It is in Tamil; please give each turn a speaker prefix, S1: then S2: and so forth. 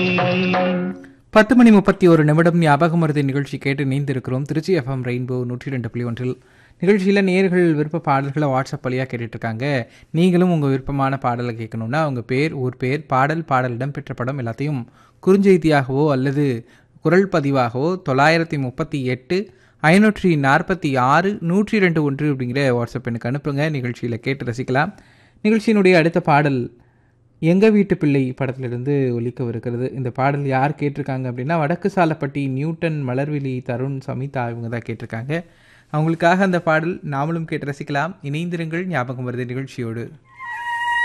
S1: பத்து மணி முப்பத்தி ஒரு நிமிடம் ஞாபகம் மருதி நிகழ்ச்சி கேட்டு இணைந்திருக்கிறோம் திருச்சி எஃப்எம் ரெயின்போ நூற்றி ரெண்டு புள்ளி ஒன்றில் நிகழ்ச்சியில் நேர்கள் விருப்ப பாடல்களை வாட்ஸ்அப் வழியாக கேட்டுட்டு இருக்காங்க நீங்களும் உங்கள் விருப்பமான பாடலை கேட்கணுன்னா உங்கள் பேர் ஊர் பேர் பாடல் பாடல் இடம்பெற்ற படம் எல்லாத்தையும் குறுஞ்செய்தியாகவோ அல்லது குரல் பதிவாகவோ தொள்ளாயிரத்தி முப்பத்தி எட்டு ஐநூற்றி நாற்பத்தி ஆறு நூற்றி ரெண்டு ஒன்று அப்படிங்கிற வாட்ஸ்அப் எனக்கு அனுப்புங்க நிகழ்ச்சியில் கேட்டு ரசிக்கலாம் நிகழ்ச்சியினுடைய அடுத்த பாடல் எங்க வீட்டு பிள்ளை படத்திலிருந்து ஒலிக்கவிருக்கிறது இந்த பாடல் யார் கேட்டிருக்காங்க அப்படின்னா வடக்கு சாலப்பட்டி நியூட்டன் மலர்விழி தருண் சமிதா இவங்க தான் கேட்டிருக்காங்க அவங்களுக்காக அந்த பாடல் நாமளும் கேட்டு ரசிக்கலாம் இணைந்திருங்கள் ஞாபகம் வருது நிகழ்ச்சியோடு